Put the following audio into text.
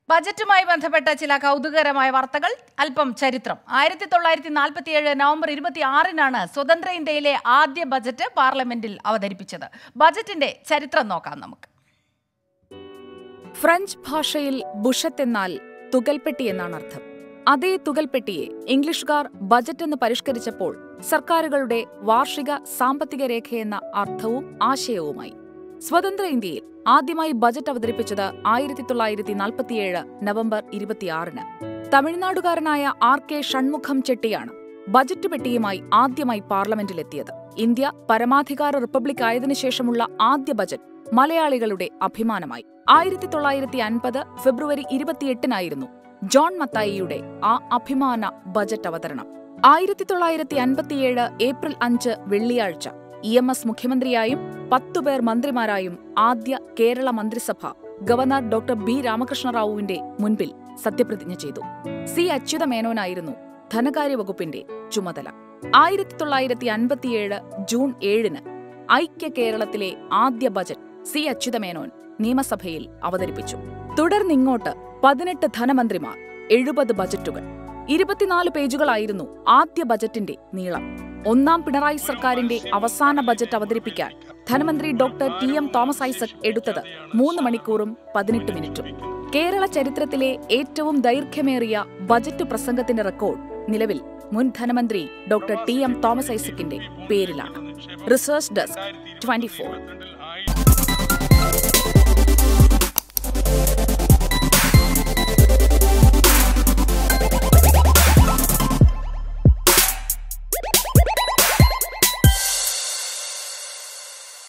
ബജറ്റുമായി ബന്ധപ്പെട്ട ചില കൗതുകകരമായ വാർത്തകൾ അല്പം ചരിത്രം ആയിരത്തി തൊള്ളായിരത്തി നാൽപ്പത്തിയേഴ് നവംബർ ഇരുപത്തി ആറിനാണ് സ്വതന്ത്ര ഇന്ത്യയിലെ ആദ്യ ബജറ്റ് പാർലമെന്റിൽ അവതരിപ്പിച്ചത് ബജറ്റിന്റെ ചരിത്രം നോക്കാം നമുക്ക് ഫ്രഞ്ച് ഭാഷയിൽ ബുഷത്ത് എന്നാൽ തുകൽപ്പെട്ടി എന്നാണ് അർത്ഥം അതേ തുകൽപ്പെട്ടിയെ ഇംഗ്ലീഷുകാർ ബജറ്റ് എന്ന് പരിഷ്കരിച്ചപ്പോൾ സർക്കാരുകളുടെ വാർഷിക സാമ്പത്തിക രേഖയെന്ന അർത്ഥവും ആശയവുമായി സ്വതന്ത്ര ഇന്ത്യയിൽ ആദ്യമായി ബജറ്റ് അവതരിപ്പിച്ചത് ആയിരത്തി തൊള്ളായിരത്തി നാൽപ്പത്തിയേഴ് നവംബർ ഇരുപത്തിയാറിന് തമിഴ്നാടുകാരനായ ആർ കെ ഷൺമുഖം ചെട്ടിയാണ് ബജറ്റ് പെട്ടിയുമായി ആദ്യമായി പാർലമെന്റിലെത്തിയത് ഇന്ത്യ പരമാധികാര റിപ്പബ്ലിക് ആയതിനു ശേഷമുള്ള ആദ്യ ബജറ്റ് മലയാളികളുടെ അഭിമാനമായി ആയിരത്തി തൊള്ളായിരത്തി അൻപത് ഫെബ്രുവരി ഇരുപത്തിയെട്ടിനായിരുന്നു ജോൺ മത്തായിയുടെ ആ അഭിമാന ബജറ്റ് അവതരണം ആയിരത്തി തൊള്ളായിരത്തി അൻപത്തിയേഴ് ഏപ്രിൽ അഞ്ച് വെള്ളിയാഴ്ച ഇ എം എസ് മുഖ്യമന്ത്രിയായും പത്തുപേർ മന്ത്രിമാരായും ആദ്യ കേരള മന്ത്രിസഭ ഗവർണർ ഡോക്ടർ ബി രാമകൃഷ്ണറാവുവിന്റെ മുൻപിൽ സത്യപ്രതിജ്ഞ ചെയ്തു സി അച്യുത മേനോനായിരുന്നു ധനകാര്യ വകുപ്പിന്റെ ചുമതല ആയിരത്തി തൊള്ളായിരത്തി അൻപത്തിയേഴ് ജൂൺ ഏഴിന് ഐക്യ കേരളത്തിലെ ആദ്യ ബജറ്റ് സി അച്യുതമേനോൻ നിയമസഭയിൽ അവതരിപ്പിച്ചു തുടർന്നിങ്ങോട്ട് പതിനെട്ട് ധനമന്ത്രിമാർ എഴുപത് ബജറ്റുകൾ ഇരുപത്തിനാല് പേജുകളായിരുന്നു ആദ്യ ബജറ്റിന്റെ നീളം ഒന്നാം പിണറായി സർക്കാരിന്റെ അവസാന ബജറ്റ് അവതരിപ്പിക്കാൻ ധനമന്ത്രി doctor T M Thomas Isaac എടുത്തത് മൂന്ന് മണിക്കൂറും പതിനെട്ട് മിനിറ്റും കേരള ചരിത്രത്തിലെ ഏറ്റവും ദൈർഘ്യമേറിയ ബജറ്റ് പ്രസംഗത്തിന്റെ റെക്കോർഡ് നിലവിൽ മുൻ ധനമന്ത്രി ഡോക്ടർ ടി എം തോമസ് ഐസക്കിന്റെ പേരിലാണ് റിസർച്ച് ഡെസ്ക് ട്വന്റി